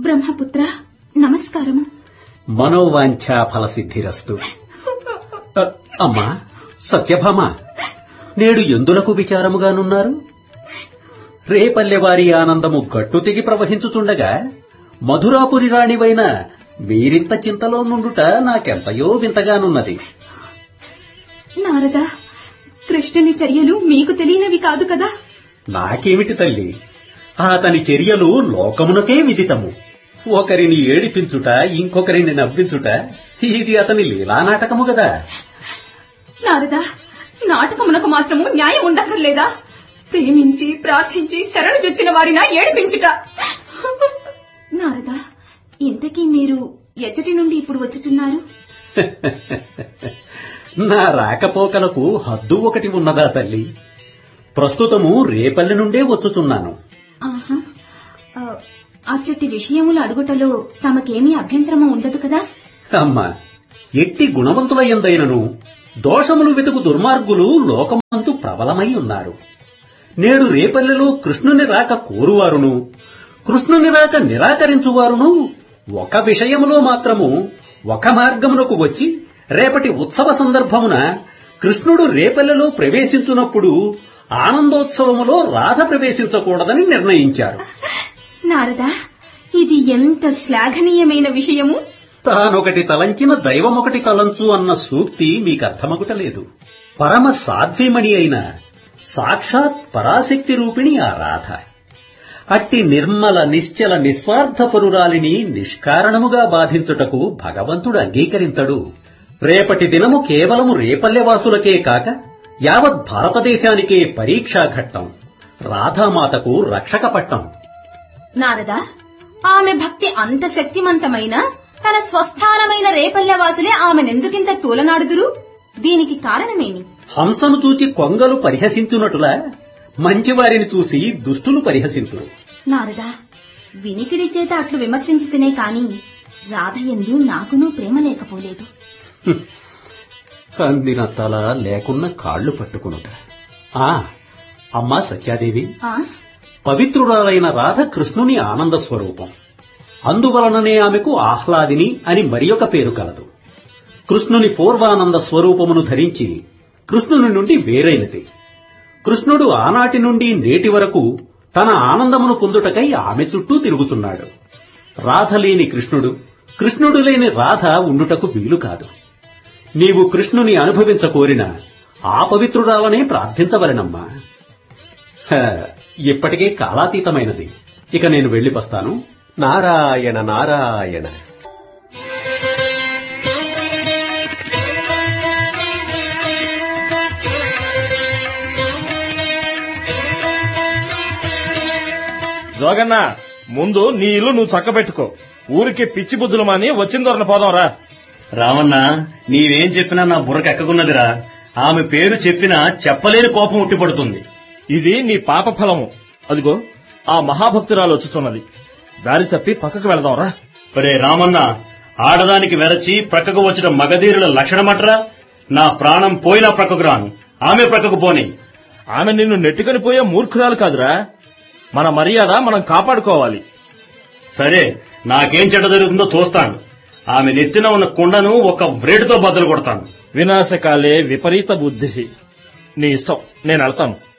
బ్రహ్మపుత్ర నమస్కారము మనోవాంఛా ఫలసిద్ధిరస్తు అ, అమ్మా సత్యభామ నేడు ఎందులకు విచారముగానున్నారు రేపల్లెవారి ఆనందము గట్టు తెగి ప్రవహించుచుండగా మధురాపురి రాణివైన మీరింత చింతలో నుండుట నాకెంతయో వింతగానున్నది నారద కృష్ణుని చర్యలు మీకు తెలియనివి కాదు కదా నాకేమిటి తల్లి అతని చర్యలు లోకమునకే విదితము ఒకరిని ఏడిపించుట ఇంకొకరిని నవ్వించుట ఇది అతని లీలానాటకము గదా నారద నాటకమునకు మాత్రము న్యాయం ఉండక్కర్లేదా ప్రేమించి ప్రార్థించి శరణు చొచ్చిన వారిన ఏడిపించుట నారద ఇంతకీ మీరు ఎచ్చటి నుండి ఇప్పుడు వచ్చుచున్నారు నా రాకపోకలకు హద్దు ఒకటి ఉన్నదా తల్లి ప్రస్తుతము రేపల్లి నుండే వచ్చుతున్నాను ఆహా ఆ, అచ్చటి విషయములు అడుగుటలో తమకేమీ అభ్యంతరము ఉండదు కదా అమ్మా ఎట్టి గుణవంతులయ్యందైనను దోషములు వెతుకు దుర్మార్గులు లోకమంతు ప్రబలమై ఉన్నారు నేడు రేపల్లెలో కృష్ణుని రాక కోరువారును కృష్ణుని రాక నిరాకరించువారును ఒక విషయములో మాత్రము ఒక మార్గమునకు వచ్చి రేపటి ఉత్సవ సందర్భమున కృష్ణుడు రేపల్లెలో ప్రవేశించున్నప్పుడు ఆనందోత్సవములో రాధ ప్రవేశించకూడదని నిర్ణయించారు నారద ఇది ఎంత శ్లాఘనీయమైన విషయము తానొకటి తలంచిన దైవమొకటి తలంచు అన్న సూక్తి మీకు అర్థమగుటలేదు పరమ సాధ్వీమణి అయిన సాక్షాత్ పరాశక్తి రూపిణి ఆ రాధ అట్టి నిర్మల నిశ్చల నిస్వార్థపరురాలిని నిష్కారణముగా బాధించుటకు భగవంతుడు అంగీకరించడు రేపటి దినము కేవలము రేపల్లెవాసులకే కాక యావత్ భారతదేశానికే పరీక్షా ఘట్టం రాధామాతకు రక్షక పట్టం నారద ఆమె భక్తి అంత శక్తిమంతమైన తన స్వస్థానమైన రేపల్లెవాసులే ఆమెనెందుకింత తూలనాడుదురు దీనికి కారణమేమి హంసను చూచి కొంగలు పరిహసించున్నట్టులా మంచివారిని చూసి దుష్టులు పరిహసింతురు నారద వినికిడి చేత అట్లు విమర్శించితేనే కాని రాధ ఎందు నాకునూ ప్రేమ లేకపోలేదు అందిన తల లేకున్న కాళ్లు పట్టుకునుట ఆ అమ్మా సత్యాదేవి ఆ పవిత్రురాలైన రాధ కృష్ణుని ఆనంద స్వరూపం అందువలననే ఆమెకు ఆహ్లాదిని అని మరియొక పేరు కలదు కృష్ణుని పూర్వానంద స్వరూపమును ధరించి కృష్ణుని నుండి వేరైనది కృష్ణుడు ఆనాటి నుండి నేటి వరకు తన ఆనందమును పొందుటకై ఆమె చుట్టూ తిరుగుచున్నాడు రాధ లేని కృష్ణుడు కృష్ణుడు లేని రాధ ఉండుటకు వీలు కాదు నీవు కృష్ణుని అనుభవించకోరిన ఆ పవిత్రురాలనే ప్రార్థించవలెనమ్మా హ, ఇప్పటికే కాలాతీతమైనది ఇక నేను వెళ్ళిపోస్తాను నారాయణ నారాయణ జోగన్న ముందు నీ ఇల్లు నువ్వు చక్కబెట్టుకో ఊరికి పిచ్చి బుద్ధులు మాని వచ్చిన దొరన పోదాం రా రావన్న నీవేం చెప్పినా నా బుర్రకెక్కకున్నదిరా ఆమె పేరు చెప్పినా చెప్పలేని కోపం ఉట్టిపడుతుంది ఇది నీ పాప ఫలము అదిగో ఆ మహాభక్తురాలు వచ్చుతున్నది దారి తప్పి పక్కకు వెళదాం రా ఒరే రామన్న ఆడదానికి వెరచి ప్రక్కకు వచ్చిన మగధీరుల లక్షణమట్రా నా ప్రాణం పోయినా ప్రక్కకు రాను ఆమె ప్రక్కకు పోని ఆమె నిన్ను నెట్టుకొని పోయే మూర్ఖురాలు కాదురా మన మర్యాద మనం కాపాడుకోవాలి సరే నాకేం చెడ్డ జరుగుతుందో చూస్తాను ఆమె నెత్తిన ఉన్న కుండను ఒక వ్రేటుతో బద్దలు కొడతాను వినాశకాలే విపరీత బుద్ధి నీ ఇష్టం నేను వెళ్తాను